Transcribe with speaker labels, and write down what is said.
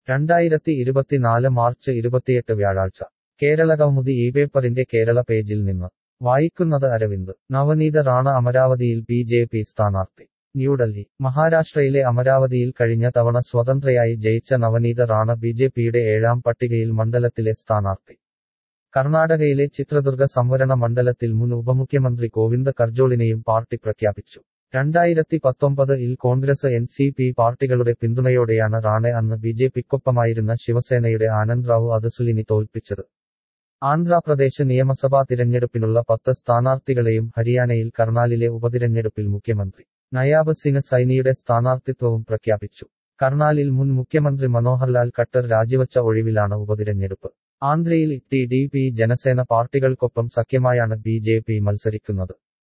Speaker 1: രണ്ടായിരത്തി ഇരുപത്തിനാല് മാർച്ച് ഇരുപത്തിയെട്ട് വ്യാഴാഴ്ച കേരള കൗമുദി ഈ പേപ്പറിന്റെ കേരള പേജിൽ നിന്ന് വായിക്കുന്നത് അരവിന്ദ് നവനീത റാണ അമരാവതിയിൽ ബി ജെ പി സ്ഥാനാർത്ഥി ന്യൂഡൽഹി മഹാരാഷ്ട്രയിലെ അമരാവതിയിൽ കഴിഞ്ഞ തവണ സ്വതന്ത്രയായി ജയിച്ച നവനീത റാണ ബി ജെ പിയുടെ ഏഴാം പട്ടികയിൽ മണ്ഡലത്തിലെ സ്ഥാനാർത്ഥി കർണാടകയിലെ ചിത്രദുർഗ സംവരണ മണ്ഡലത്തിൽ മുൻ ഉപമുഖ്യമന്ത്രി ഗോവിന്ദ കർജോളിനെയും പാർട്ടി പ്രഖ്യാപിച്ചു രണ്ടായിരത്തി പത്തൊമ്പത് ഇൽ കോൺഗ്രസ് എൻ സി പി പാർട്ടികളുടെ പിന്തുണയോടെയാണ് റാണെ അന്ന് ബി ജെ പിക്കൊപ്പമായിരുന്ന ശിവസേനയുടെ ആനന്ദ് റാവു അദസുലിനി തോൽപ്പിച്ചത് ആന്ധ്രാപ്രദേശ് നിയമസഭാ തിരഞ്ഞെടുപ്പിനുള്ള പത്ത് സ്ഥാനാർത്ഥികളെയും ഹരിയാനയിൽ കർണാലിലെ ഉപതിരഞ്ഞെടുപ്പിൽ മുഖ്യമന്ത്രി നയാബ് സിംഗ് സൈനിയുടെ സ്ഥാനാർത്ഥിത്വവും പ്രഖ്യാപിച്ചു കർണാലിൽ മുൻ മുഖ്യമന്ത്രി മനോഹർലാൽ ഖട്ടർ രാജിവച്ച ഒഴിവിലാണ് ഉപതിരഞ്ഞെടുപ്പ് ആന്ധ്രയിൽ ടി ഡി പി ജനസേന പാർട്ടികൾക്കൊപ്പം സഖ്യമായാണ് ബി ജെ പി മത്സരിക്കുന്നത്